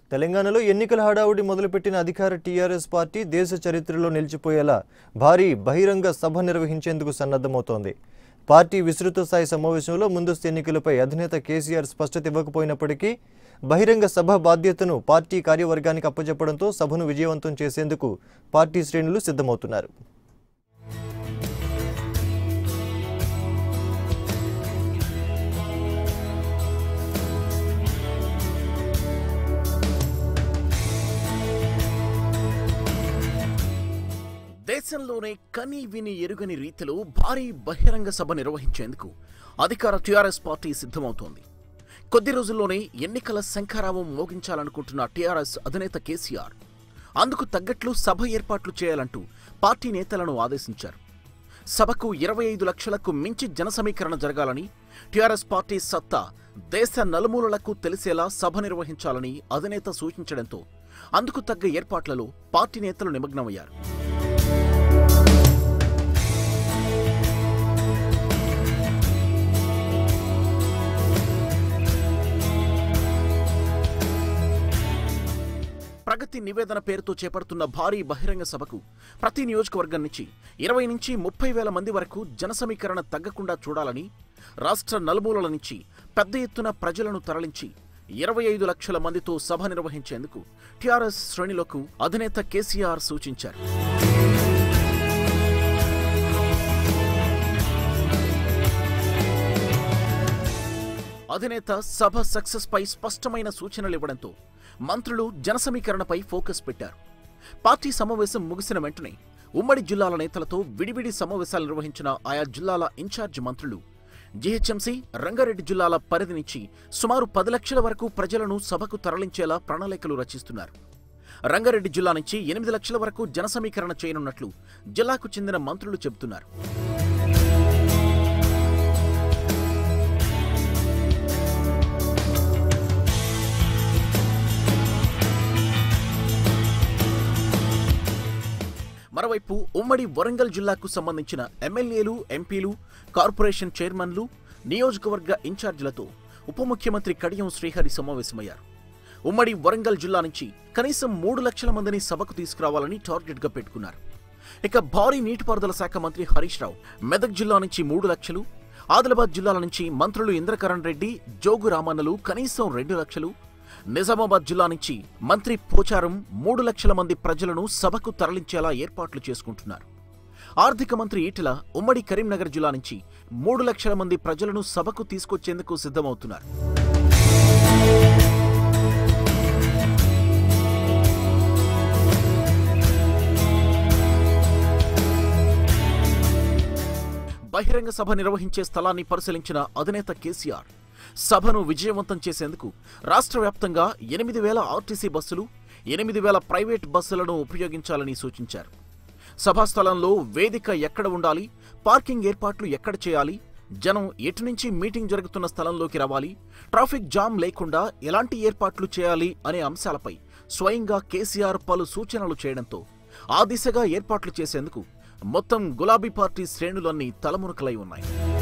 తెలంగాణలో ఎన్నికల హడావుడి మొదలుపెట్టిన అధికార టీఆర్ఎస్ పార్టీ దేశ చరిత్రలో నిలిచిపోయేలా భారీ బహిరంగ సభ నిర్వహించేందుకు సన్నద్ధమవుతోంది పార్టీ విస్తృత స్థాయి సమావేశంలో ముందస్తు ఎన్నికలపై అధినేత కేసీఆర్ స్పష్టత ఇవ్వకపోయినప్పటికీ బహిరంగ సభ బాధ్యతను పార్టీ కార్యవర్గానికి అప్పచెప్పడంతో సభను విజయవంతం చేసేందుకు పార్టీ శ్రేణులు సిద్ధమవుతున్నారు దేశంలోనే కని విని ఎరుగని రీతిలో భారీ బహిరంగ సభ నిర్వహించేందుకు అధికార టీఆర్ఎస్ పార్టీ సిద్ధమవుతోంది కొద్ది రోజుల్లోనే ఎన్నికల శంఖారావం మోగించాలనుకుంటున్న టీఆర్ఎస్ అధినేత కేసీఆర్ అందుకు తగ్గట్లు సభ ఏర్పాట్లు చేయాలంటూ పార్టీ నేతలను ఆదేశించారు సభకు ఇరవై ఐదు లక్షలకు మించి జన సమీకరణ జరగాలని టీఆర్ఎస్ పార్టీ సత్తా దేశ నలుమూలలకు తెలిసేలా సభ నిర్వహించాలని అధినేత సూచించడంతో అందుకు తగ్గ ఏర్పాట్లలో పార్టీ నేతలు నిమగ్నమయ్యారు ప్రగతి నివేదన పేరుతో చేపడుతున్న భారీ బహిరంగ సభకు ప్రతి నియోజకవర్గం నుంచి ఇరవై నుంచి ముప్పై వేల మంది వరకు జన సమీకరణ తగ్గకుండా చూడాలని రాష్ట్ర నలుమూలల నుంచి పెద్ద ఎత్తున ప్రజలను తరలించి ఇరవై ఐదు లక్షల మందితో సభ నిర్వహించేందుకు టీఆర్ఎస్ శ్రేణులకు అధినేత కేసీఆర్ సూచించారు అధినేత సభ సక్సెస్ పై స్పష్టమైన సూచనలు ఇవ్వడంతో మంత్రులు జన సమీకరణపై ఫోకస్ పెట్టారు పార్టీ సమావేశం ముగిసిన వెంటనే ఉమ్మడి జిల్లాల నేతలతో విడివిడి సమావేశాలు నిర్వహించిన ఆయా జిల్లాల ఇన్ఛార్జ్ మంత్రులు జీహెచ్ఎంసీ రంగారెడ్డి జిల్లాల పరిధి నుంచి సుమారు పది లక్షల వరకు ప్రజలను సభకు తరలించేలా ప్రణాళికలు రచిస్తున్నారు రంగారెడ్డి జిల్లా నుంచి ఎనిమిది లక్షల వరకు జన సమీకరణ చేయనున్నట్లు జిల్లాకు చెందిన మంత్రులు చెబుతున్నారు మరోవైపు ఉమ్మడి వరంగల్ జిల్లాకు సంబంధించిన ఎమ్మెల్యేలు ఎంపీలు కార్పొరేషన్ చైర్మన్లు నియోజకవర్గ ఇన్ఛార్జీలతో ఉప ముఖ్యమంత్రి కడియం శ్రీహరి సమావేశమయ్యారు ఉమ్మడి వరంగల్ జిల్లా నుంచి కనీసం మూడు లక్షల మందిని సభకు తీసుకురావాలని టార్గెట్గా పెట్టుకున్నారు ఇక భారీ నీటిపారుదల శాఖ మంత్రి హరీష్ రావు మెదక్ జిల్లా నుంచి మూడు లక్షలు ఆదిలాబాద్ జిల్లాల నుంచి మంత్రులు ఇంద్రకరణ్ రెడ్డి జోగు రామన్నలు కనీసం రెండు లక్షలు నిజామాబాద్ జిల్లా నుంచి మంత్రి పోచారం మూడు లక్షల మంది ప్రజలను సభకు తరలించేలా ఏర్పాట్లు చేసుకుంటున్నారు ఆర్థిక మంత్రి ఈటెల ఉమ్మడి కరీంనగర్ జిల్లా నుంచి మూడు లక్షల మంది ప్రజలను సభకు తీసుకొచ్చేందుకు సిద్ధమవుతున్నారు బహిరంగ సభ నిర్వహించే స్థలాన్ని పరిశీలించిన అధినేత కేసీఆర్ సభను విజయవంతం చేసేందుకు రాష్ట్ర వ్యాప్తంగా ఎనిమిది వేల ఆర్టీసీ బస్సులు ఎనిమిది వేల ప్రైవేట్ బస్సులను ఉపయోగించాలని సూచించారు సభా స్థలంలో వేదిక ఎక్కడ ఉండాలి పార్కింగ్ ఏర్పాట్లు ఎక్కడ చేయాలి జనం ఎటు నుంచి మీటింగ్ జరుగుతున్న స్థలంలోకి రావాలి ట్రాఫిక్ జామ్ లేకుండా ఎలాంటి ఏర్పాట్లు చేయాలి అనే అంశాలపై స్వయంగా కేసీఆర్ పలు సూచనలు చేయడంతో ఆ దిశగా ఏర్పాట్లు చేసేందుకు మొత్తం గులాబీ పార్టీ శ్రేణులన్నీ తలమునకలై ఉన్నాయి